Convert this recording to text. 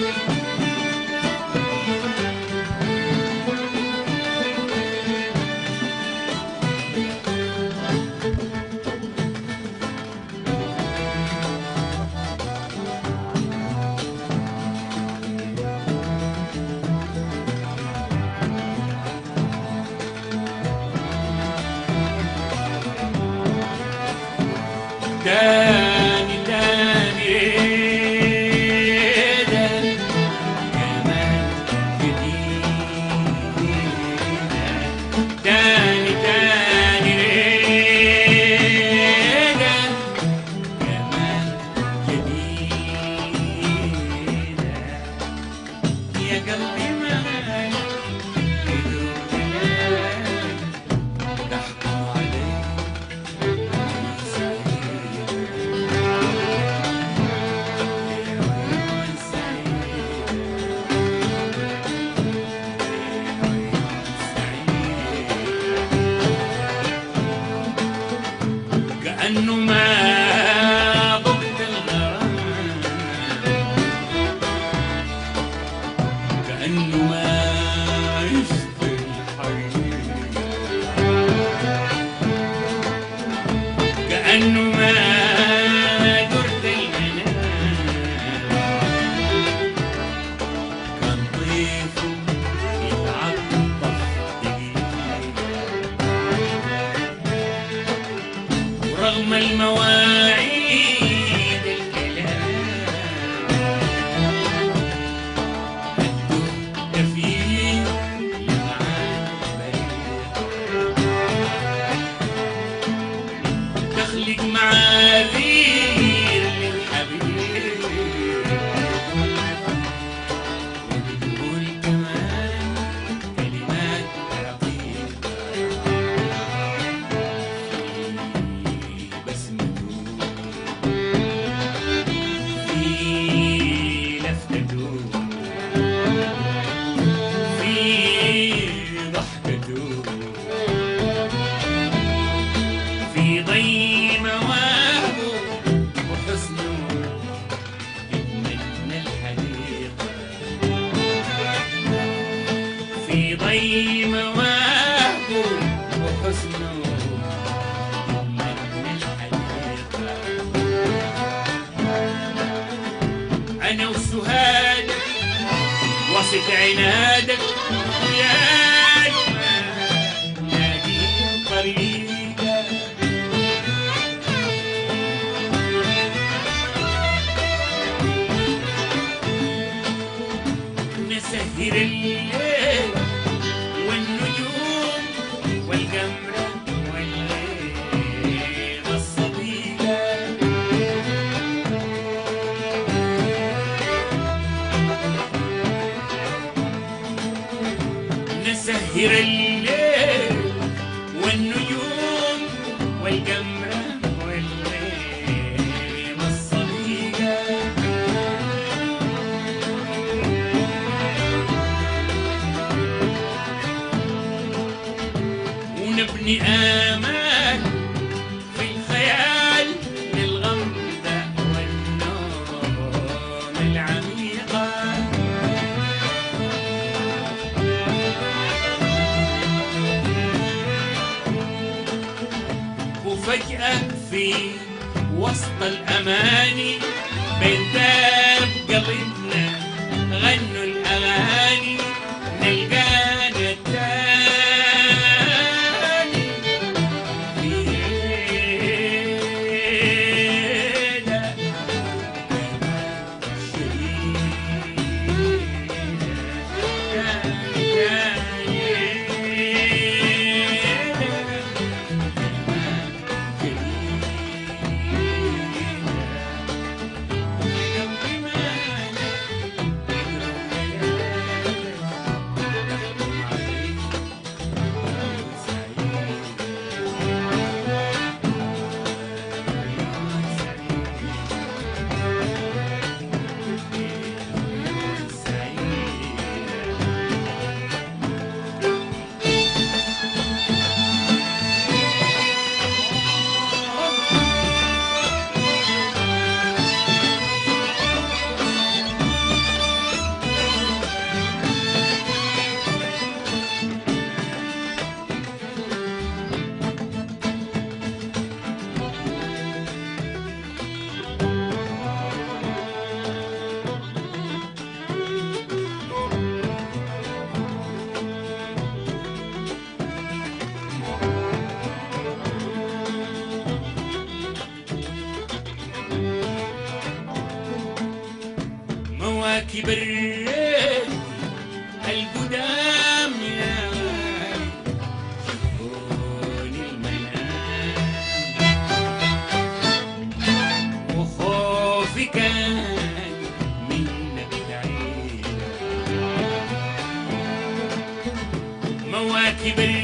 تاني تاني ده كمان جديد تاني تاني ده كمان جديد يا قلبي ما تحكم عليك كأنه ما ضبط الغرام كأنه ما يشفي الحريق كأنه ما درت المنام كان طيفه يتعطف دقيقة ورغم المواعيد الكلام الدق فيه لمعان بريق تخلق معاذير للحبيب وبتقول كمان كلمات رقيقة في بسمته في لفتته في ضحكته في ضي مواهبه وحسنه يتمنى الحديقة في ضي مواهبه وحسنه يتمنى الحديقة أنا وسهادك وسط عنادك يا أجمل نادي طريقك نسهر الليل والنجوم والقمر والليل الصديقة نسهر الليل والنجوم والقمر والليل الصديقة ونبني آمال في الخيال للغمضة والنوم العميقة وفجأة في وسط الأماني بين داب قلبنا غنوا الأغاني نلقانا تاني في ليلة مواكب الريد القدام يا غالي شوفوني المنام وخوفي كان منك بعيد مواكب الريد